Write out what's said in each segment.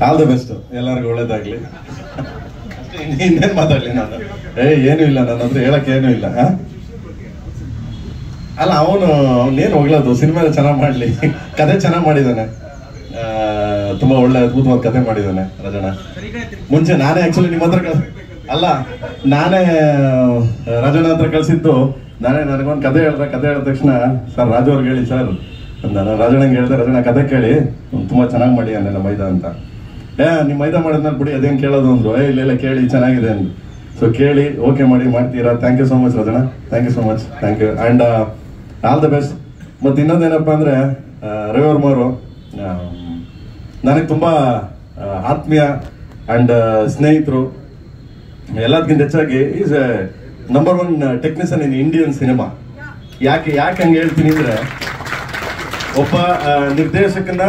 All the best ಎಲ್ಲರಿಗೂ ಒಳ್ಳೇದಾಗ್ಲಿ ಇನ್ನೇನ್ ಮಾತಾಡ್ಲಿ ನಾನು ಏ ಏನೂ ಇಲ್ಲ ನನ್ನ ಹತ್ರ ಹೇಳಕ್ ಏನೂ ಇಲ್ಲ ಆ? ಅಲ್ಲ ಅವನು ಅವನೇನು ಹೋಗ್ಲದು ಸಿನಿಮಾ ಚೆನ್ನಾಗಿ ಮಾಡ್ಲಿ ಕತೆ ಚೆನ್ನಾಗಿ ಮಾಡಿದ್ದಾನೆ ಆ, ತುಂಬಾ ಒಳ್ಳೆ ಅದ್ಭುತವಾದ ಕತೆ ಮಾಡಿದ್ದಾನೆ ರಜಣ ಮುಂಚೆ ನಾನೇ ಆಕ್ಚುಲಿ ನಿಮ್ಮ ಹತ್ರ ಕಳ್ಸ ಅಲ್ಲ ನಾನೇ ರಾಜಣ್ಣ ಹತ್ರ ಕಳ್ಸಿದ್ದು ನಾನೇ ನನಗೊಂದು ಕತೆ ಹೇಳಿದ್ರೆ ಕತೆ ಹೇಳಿದ ತಕ್ಷಣ ಸರ್ ರಾಜು ಅವ್ರಿಗೆ ಹೇಳಿ ಸರ್ ನಾನು ರಾಜಣ್ಣಂಗೆ ಹೇಳಿದೆ ರಾಜಣ್ಣ ಕತೆ ಕೇಳಿ ಅವ್ನು ತುಂಬಾ ಚೆನ್ನಾಗಿ ಮಾಡಿ ನನ್ನ ಮೈದಾ ಅಂತ ಏ ನಿಮ್ಮ ಮೈದಾ ಮಾಡಿದ್ಮೇಲೆ ಬಿಡಿ ಅದೇನು ಕೇಳೋದು ಅಂದ್ರು ಏ ಇಲ್ಲ ಇಲ್ಲ ಕೇಳಿ ಚೆನ್ನಾಗಿದೆ ಅಂದ್ರು ಸೊ ಕೇಳಿ ಓಕೆ ಮಾಡಿ ಮಾಡ್ತೀರಾ ಥ್ಯಾಂಕ್ ಯು ಸೋ ಮಚ್ ರಜನ thank you so much thank you and all the best ಮತ್ತು ಇನ್ನೊಂದೇನಪ್ಪ ಅಂದರೆ ರವಿವರ್ಮ ಅವರು ನನಗೆ ತುಂಬ ಆತ್ಮೀಯ ಆ್ಯಂಡ್ ಸ್ನೇಹಿತರು ಎಲ್ಲದಕ್ಕಿಂತ ಹೆಚ್ಚಾಗಿ is a number one technician in Indian cinema ಯಾಕೆ ಯಾಕೆ ಹಂಗೆ ಹೇಳ್ತೀನಿ ಅಂದರೆ ಒಬ್ಬ ಆ, ನಿರ್ದೇಶಕನ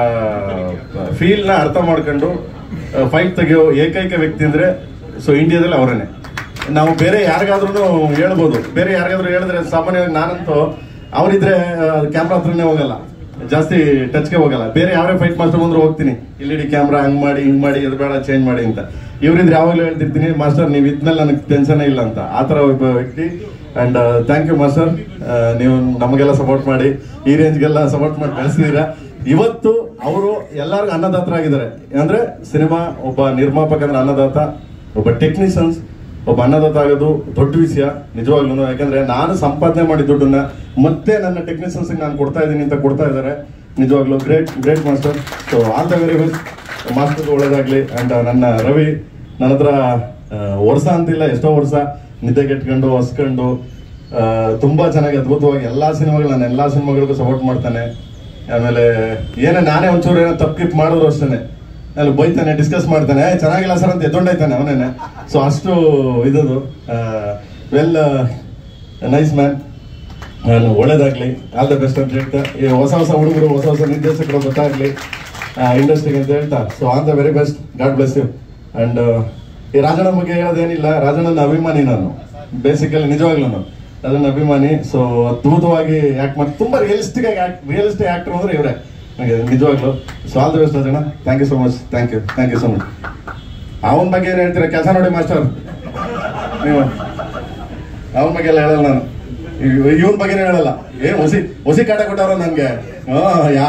ಫೀಲ್ ನ ಅರ್ಥ ಮಾಡ್ಕೊಂಡು ಫೈಟ್ ತೆಗೆಯೋ ಏಕೈಕ ವ್ಯಕ್ತಿ ಅಂದ್ರೆ ಸೊ ಇಂಡಿಯಾದಲ್ಲಿ ಅವರೇನೆ ನಾವು ಬೇರೆ ಯಾರಿಗಾದ್ರೂ ಹೇಳ್ಬೋದು ಬೇರೆ ಯಾರಿಗಾದ್ರೂ ಹೇಳಿದ್ರೆ ಸಾಮಾನ್ಯವಾಗಿ ನಾನಂತೂ ಅವರಿದ್ರೆ ಕ್ಯಾಮ್ರಾ ಹತ್ರನೇ ಹೋಗಲ್ಲ ಜಾಸ್ತಿ ಟಚ್ಗೆ ಹೋಗಲ್ಲ ಬೇರೆ ಯಾರೇ ಫೈಟ್ ಮಾಸ್ಟರ್ ಬಂದ್ರು ಹೋಗ್ತೀನಿ ಇಲ್ಲಿ ಕ್ಯಾಮ್ರಾ ಹಂಗ್ ಮಾಡಿ ಹಿಂಗ್ ಮಾಡಿ ಅದು ಬೇಡ ಚೇಂಜ್ ಮಾಡಿ ಅಂತ ಇವರಿದ್ರೆ ಯಾವಾಗಲೂ ಹೇಳ್ತಿರ್ತೀನಿ ಮಾಸ್ಟರ್ ನೀವು ಇದ್ಮೇಲೆ ನನಗೆ ಟೆನ್ಷನ್ ಇಲ್ಲ ಅಂತ ಆ ಥರ ಒಬ್ಬ ವ್ಯಕ್ತಿ ಅಂಡ್ ಥ್ಯಾಂಕ್ ಯು ಮಾಸ್ಟರ್ ನೀವು ನಮಗೆಲ್ಲ ಸಪೋರ್ಟ್ ಮಾಡಿ ಈ ರೇಂಜ್ಗೆಲ್ಲ ಸಪೋರ್ಟ್ ಮಾಡಿ ಬೆಳೆಸಿದೀರಾ ಇವತ್ತು ಅವರು ಎಲ್ಲರಿಗೂ ಅನ್ನದಾತರಾಗಿದ್ದಾರೆ ಅಂದ್ರೆ ಸಿನಿಮಾ ಒಬ್ಬ ನಿರ್ಮಾಪಕ ಅಂದ್ರೆ ಅನ್ನದಾತ ಒಬ್ಬ ಟೆಕ್ನಿಷಿಯನ್ಸ್ ಒಬ್ಬ ಅನ್ನದಾತ ಆಗೋದು ದೊಡ್ಡ ವಿಷಯ ನಿಜವಾಗ್ಲೂ ಯಾಕಂದ್ರೆ ನಾನು ಸಂಪಾದನೆ ಮಾಡಿ ದುಡ್ಡನ್ನ ಮತ್ತೆ ನನ್ನ ಟೆಕ್ನಿಷಿಯನ್ಸ್ ನಾನು ಕೊಡ್ತಾ ಇದ್ದೀನಿ ಅಂತ ಕೊಡ್ತಾ ಇದ್ದಾರೆ ನಿಜವಾಗ್ಲೂ great great master so all the very best master ಒಳ್ಳೇದಾಗ್ಲಿ ಅಂಡ್ ನನ್ನ ರವಿ ನನ್ನ ಹತ್ರ ಆ, ವರ್ಷ ಅಂತಿಲ್ಲ ಎಷ್ಟೋ ವರ್ಷ ನಿದ್ದೆಗೆಟ್ಕೊಂಡು ಹೊಸ್ಕೊಂಡು ಆ, ತುಂಬಾ ಚೆನ್ನಾಗಿ ಅದ್ಭುತವಾಗಿ ಎಲ್ಲಾ ಸಿನಿಮಾಗಳು ನಾನು ಎಲ್ಲಾ ಸಿನಿಮಾಗಳಿಗೂ ಸಪೋರ್ಟ್ ಮಾಡ್ತಾನೆ ಆಮೇಲೆ ಏನೇ ನಾನೇ ಒಂಚೂರು ಏನೋ ತಪ್ಪು ಕಿಪ್ ಮಾಡಿದ್ರು ಅಷ್ಟೇನೆ ಅಲ್ಲಿ ಬೈತಾನೆ ಡಿಸ್ಕಸ್ ಮಾಡ್ತಾನೆ "ಏ, ಚೆನ್ನಾಗಿಲ್ಲ ಸರ್ ಅಂತ ಎದ್ದೊಂಡಾಯ್ತಾನೆ ಅವನೇನೆ ಸೊ ಅಷ್ಟು ಇದದು ವೆಲ್ ನೈಸ್ ಮ್ಯಾನ್ ನಾನು ಒಳ್ಳೇದಾಗ್ಲಿ ಆಲ್ ದ ಬೆಸ್ಟ್ ಅಂತ ಹೇಳ್ತಾ ಈ ಹೊಸ ಹೊಸ ಹುಡುಗರು ಹೊಸ ಹೊಸ ನಿರ್ದೇಶಕರು ಗೊತ್ತಾಗ್ಲಿ ಇಂಡಸ್ಟ್ರಿಗೆ ಅಂತ ಹೇಳ್ತಾ so all the very best God bless you and ಈ ರಾಜಣ್ಣ ಬಗ್ಗೆ ಹೇಳೋದೇನಿಲ್ಲ ರಾಜಣ್ಣನ ಅಭಿಮಾನಿ ನಾನು ಬೇಸಿಕಲಿ ನಿಜವಾಗ್ಲೂ ರಾಜಣ್ಣ ಅಭಿಮಾನಿ ಸೊ ಅದ್ಭುತವಾಗಿ ಆಕ್ಟ್ ಮಾಡಿ ತುಂಬಾ ರಿಯಲಿಸ್ಟಿಕ್ ಆಗಿ ರಿಯಲಿಸ್ಟಿಕ್ ಆಕ್ಟರ್ ಅಂದ್ರೆ ಇವರೇ ನನಗೆ ನಿಜವಾಗ್ಲು so all the best Rajanna thank you so much thank you thank you so much ಅವನ ಬಗ್ಗೆ ಏನು ಹೇಳ್ತೀರಾ ಕೆಲಸ ನೋಡಿ ಮಾಸ್ಟರ್ ನೀವು ಅವನ ಬಗ್ಗೆ ಎಲ್ಲ ಹೇಳಲ್ಲ ನಾನು ಇವನ್ ಬಗ್ಗೆನೇ ಹೇಳಲ್ಲ ಏ ಹೊಸಿ ಹೊಸಿ ಕಾಟ ಕೊಟ್ಟವ್ರ ನನ್ಗೆ ಹಾ ಯಾ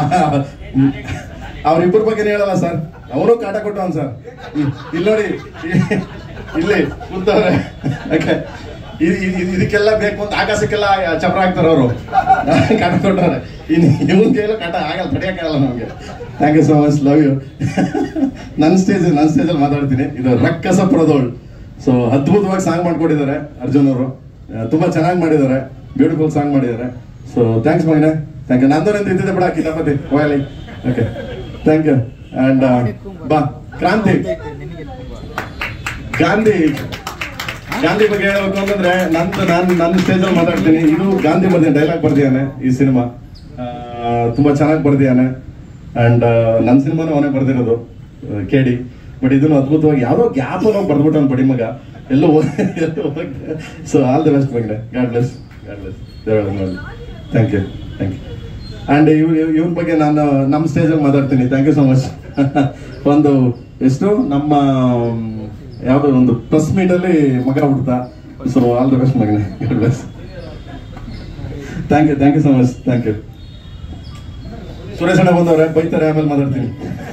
ಅವ್ರಿಬ್ಬರ ಬಗ್ಗೆನೇ ಹೇಳಲ್ಲ ಸರ್ ಅವನು ಕಾಟ ಕೊಟ್ಟವನ್ ಸರ್ ಇಲ್ಲಿ ನೋಡಿ ಇಲ್ಲಿ ಕೂತವ್ರೆ ಯಾಕೆ ಇದ್- ಇದ್- ಇದ್- ಇದಕ್ಕೆಲ್ಲ ಬೇಕು ಅಂತ ಆಕಾಶಕ್ಕೆಲ್ಲ ಚಪ್ರ ಹಾಕ್ತಾರ ಅವರು ಕಾಟ ಕೊಟ್ಟವ್ರೆ ಇನ್ನು ಇವನ್ ಕೈಯಲ್ಲ ಕಾಟ ಆಗಲ್ಲ ತಡೆಯಕ್ಕಾಗಲ್ಲ ನಮ್ಗೆ thank you so much love you ನನ್ನ ಸ್ಟೇಜ್ ನನ್ನ ಸ್ಟೇಜಲ್ಲಿ ಮಾತಾಡ್ತೀನಿ ಇದು ರಕ್ಕಸ ಪ್ರದೋಳ್ ಸೊ ಅದ್ಭುತವಾಗಿ ಸಾಂಗ್ ಮಾಡ್ಕೊಟ್ಟಿದ್ದಾರೆ ಅರ್ಜುನ್ ಅವರು ತುಂಬಾ ಚೆನ್ನಾಗಿ ಮಾಡಿದ್ದಾರೆ ಬ್ಯೂಟಿಫುಲ್ ಸಾಂಗ್ ಮಾಡಿದ್ದಾರೆ ಸೊ ಥ್ಯಾಂಕ್ಸ್ ಮಗನೆ ಥ್ಯಾಂಕ್ ಯು ನಂದು ನಂದು ಇದ್ದಿದ್ದೆ ಬಿಡ ಕಿತಾಪತಿ ಹೋಗಲಿ ಓಕೆ ಥ್ಯಾಂಕ್ ಯು ಅಂಡ್ ಬಾ ಕ್ರಾಂತಿ ಗಾಂಧಿ ಗಾಂಧಿ ಬಗ್ಗೆ ಹೇಳ್ಬೇಕು ಅಂತಂದ್ರೆ ನಂದು ನಾನು ನನ್ನ ಸ್ಟೇಜಲ್ಲಿ ಮಾತಾಡ್ತೀನಿ ಇದು ಗಾಂಧಿ ಬರ್ದಿದ್ದಾನೆ ಡೈಲಾಗ್ ಬರ್ದಿದ್ದಾನೆ ಈ ಸಿನಿಮಾ ತುಂಬಾ ಚೆನ್ನಾಗಿ ಬರ್ದಿದ್ದಾನೆ ಅಂಡ್ ನನ್ನ ಸಿನಿಮಾನು ಅವನೇ ಬರ್ದಿರೋದು ಕೇಳಿ ಬಟ್ ಇದನ್ನು ಅದ್ಭುತವಾಗಿ ಯಾವ್ದೋ ಗ್ಯಾಪ್ ನಾವು ಬರ್ದ್ಬಿಟ್ಟು ಬಡಿ ಮಗ ಎಲ್ಲೋ ಸೊ ಆಲ್ ದಿ ಬೆಸ್ಟ್ ಬಗ್ಗೆ God bless God bless thank you thank you and ಇವ್ ಇವನ್ ಬಗ್ಗೆ ನಾನು ನಮ್ಮ ಸ್ಟೇಜಲ್ಲಿ ಮಾತಾಡ್ತೀನಿ ಥ್ಯಾಂಕ್ ಯು ಸೊ ಮಚ್ ಒಂದು ಎಷ್ಟು ನಮ್ಮ ಮ್, ಯಾವ್ದೋ ಒಂದು ಪ್ರೆಸ್ ಮೀಟ್ ಅಲ್ಲಿ ಮಗ ಹುಡ್ತಾ ಸೊ ಆಲ್ ದ ಬೆಸ್ಟ್ ಮಗನೇ God bless thank you thank you so much thank you Suresh ಅಣ್ಣ ಬಂದವ್ರೆ ಬೈತಾರೆ ಆಮೇಲೆ ಮಾತಾಡ್ತೀನಿ